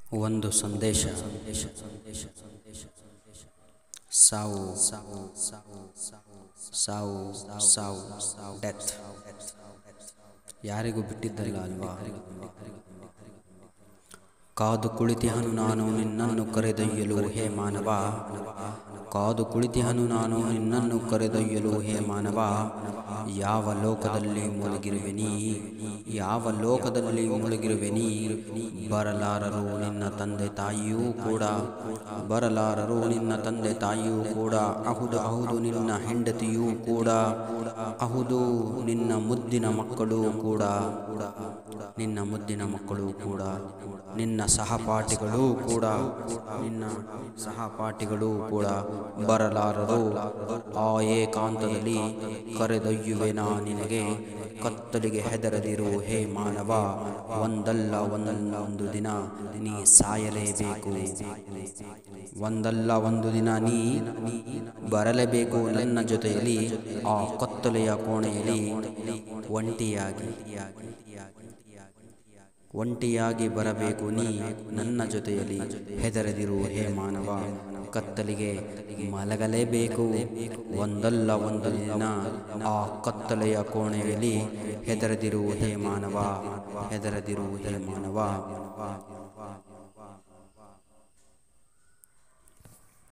ಒಂದು ಸಂದೇಶ ಸಾವು ಸಾವು ಸಾವು ಡೆತ್ ಯಾರಿಗೂ ಬಿಟ್ಟಿದ್ದಲ್ಲ ಅಲ್ವಾ ಕಾದು ಕುಳಿತಿಹನು ನಾನು ನಿನ್ನನ್ನು ಕರೆದೊಯ್ಯಲು ಹೇ ಮಾನವ ಕಾದು ಕುಳಿತಿಹನು ನಾನು ನಿನ್ನನ್ನು ಕರೆದೊಯ್ಯಲು ಹೇ ಮಾನವ ಯಾವ ಲೋಕದಲ್ಲಿ ಮುಳುಗಿರುವೆ ನೀ ಯಾವ ಲೋಕದಲ್ಲಿ ಮುಳುಗಿರುವೆ ನೀ ಬರಲಾರರು ನಿನ್ನ ತಂದೆ ತಾಯಿಯೂ ಕೂಡ ಬರಲಾರರು ನಿನ್ನ ತಂದೆ ತಾಯಿಯೂ ಕೂಡ ಅಹುದು ಅಹುದು ನಿನ್ನ ಹೆಂಡತಿಯೂ ಕೂಡ ಅಹುದು ನಿನ್ನ ಮುದ್ದಿನ ಮಕ್ಕಳು ಕೂಡ ನಿನ್ನ ಮುದ್ದಿನ ಮಕ್ಕಳು ಕೂಡ ನಿನ್ನ ಸಹಪಾಠಿಗಳೂ ಕೂಡ ನಿನ್ನ ಸಹಪಾಠಿಗಳೂ ಕೂಡ ಬರಲಾರರು ಆ ಏಕಾಂತದಲ್ಲಿ ಕರೆದೊಯ್ಯುವೆ ನಾ ನಿನಗೆ ಕತ್ತಲಿಗೆ ಹೆದರದಿರು ಹೇ ಮಾನವ ಒಂದಲ್ಲ ಒಂದಲ್ಲ ಒಂದು ದಿನ ನೀ ಸಾಯಲೇಬೇಕು ಒಂದಲ್ಲ ಒಂದು ದಿನ ನೀ ಬರಲೇಬೇಕು ನನ್ನ ಜೊತೆಯಲ್ಲಿ ಆ ಕತ್ತಲೆಯ ಕೋಣೆಯಲ್ಲಿ ಒಂಟಿಯಾಗಿ ಒಂಟಿಯಾಗಿ ಬರಬೇಕು ನೀ ನನ್ನ ಜೊತೆಯಲ್ಲಿ ಹೆದರದಿರು ಹೇ ಮಾನವ ಕತ್ತಲಿಗೆ ಮಲಗಲೇಬೇಕು ಒಂದಲ್ಲ ಒಂದು ದಿನ ಆ ಕತ್ತಲೆಯ ಕೋಣೆಯಲ್ಲಿ ಹೆದರದಿರು ಹೇ ಮಾನವ ಹೆದರದಿರು ಹೇ ಮಾನವ